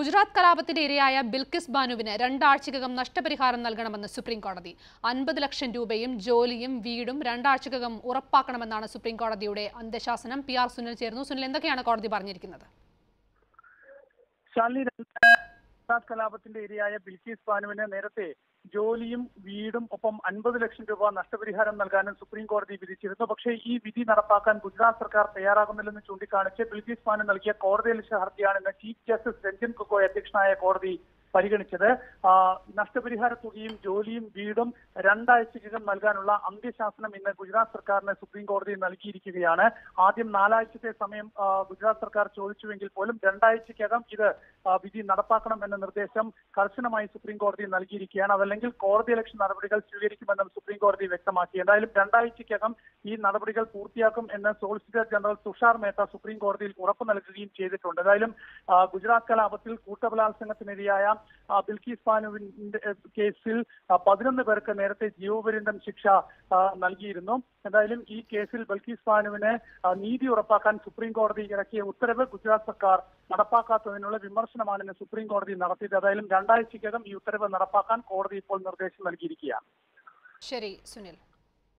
ഗുജറാത്ത് കലാപത്തിന്റെ ഇരയായ ബിൽക്കിസ് ബാനുവിന് രണ്ടാഴ്ചക്കകം നഷ്ടപരിഹാരം നൽകണമെന്ന് സുപ്രീം കോടതി അൻപത് ലക്ഷം രൂപയും ജോലിയും വീടും രണ്ടാഴ്ചക്കകം ഉറപ്പാക്കണമെന്നാണ് സുപ്രീം കോടതിയുടെ അന്ത്യശാസനം പി ആർ സുനിൽ ചേർന്നു സുനിൽ എന്തൊക്കെയാണ് കോടതി പറഞ്ഞിരിക്കുന്നത് ശാലിനി ഗുജറാത്ത് കലാപത്തിന്റെ ഇരയായ ബിൽക്കീസ് ബാനുവിന് നേരത്തെ ജോലിയും വീടും ഒപ്പം അൻപത് ലക്ഷം രൂപ നഷ്ടപരിഹാരം നൽകാനും സുപ്രീം കോടതി വിധിച്ചിരുന്നു പക്ഷേ ഈ വിധി നടപ്പാക്കാൻ ഗുജറാത്ത് സർക്കാർ തയ്യാറാകുന്നില്ലെന്ന് ചൂണ്ടിക്കാണിച്ച് ബിൽക്കീസ് ബാനു നൽകിയ കോടതിയലക്ഷ്യ ഹർജിയാണ് ഇന്ന് ചീഫ് ജസ്റ്റിസ് രഞ്ജൻ ഗൊഗോയ് അധ്യക്ഷനായ കോടതി പരിഗണിച്ചത് ആ, നഷ്ടപരിഹാര തുകയും ജോലിയും വീടും രണ്ടാഴ്ചക്കകം നൽകാനുള്ള അന്ത്യശാസനം ഇന്ന് ഗുജറാത്ത് സർക്കാരിന് സുപ്രീം കോടതി നൽകിയിരിക്കുകയാണ് ആദ്യം നാലാഴ്ചത്തെ സമയം ആ, ഗുജറാത്ത് സർക്കാർ ചോദിച്ചുവെങ്കിൽ പോലും രണ്ടാഴ്ചക്കകം ഇത് ആ, വിധി നടപ്പാക്കണം എന്ന നിർദ്ദേശം കർശനമായി സുപ്രീം കോടതി നൽകിയിരിക്കുകയാണ് അതല്ലെങ്കിൽ കോടതി ലക്ഷ്യ നടപടികൾ സ്വീകരിക്കുമെന്നും സുപ്രീം കോടതി വ്യക്തമാക്കി എന്തായാലും രണ്ടാഴ്ചക്കകം ഈ നടപടികൾ പൂർത്തിയാക്കും എന്ന് solicitor general Tushar Mehta supreme കോടതിയിൽ ഉറപ്പു നൽകുകയും ചെയ്തിട്ടുണ്ട് എന്തായാലും ആ, ഗുജറാത്ത് കലാപത്തിൽ കൂട്ടബലാത്സംഗത്തിനിരയായ ആ, ബിൽക്കീസ് ബാനുവിന്റെ ഏ, കേസിൽ ആ, പതിനൊന്ന് പേർക്ക് നേരത്തെ ജീവപര്യന്തം ശിക്ഷ ആ, നൽകിയിരുന്നു എന്തായാലും ഈ കേസിൽ ബൽക്കീസ് ബാനുവിന് ആ, നീതി ഉറപ്പാക്കാൻ സുപ്രീം കോടതി ഇറക്കിയ ഉത്തരവ് ഗുജറാത്ത് സർക്കാർ നടപ്പാക്കാത്തതിനുള്ള വിമർശനമാണ് ഇന്ന് സുപ്രീം കോടതി നടത്തിയത് ഏതായാലും രണ്ടാഴ്ചക്കകം ഈ ഉത്തരവ് നടപ്പാക്കാൻ കോടതി ഇപ്പോൾ നിർദ്ദേശം നൽകിയിരിക്കുകയാണ് ശരി സുനിൽ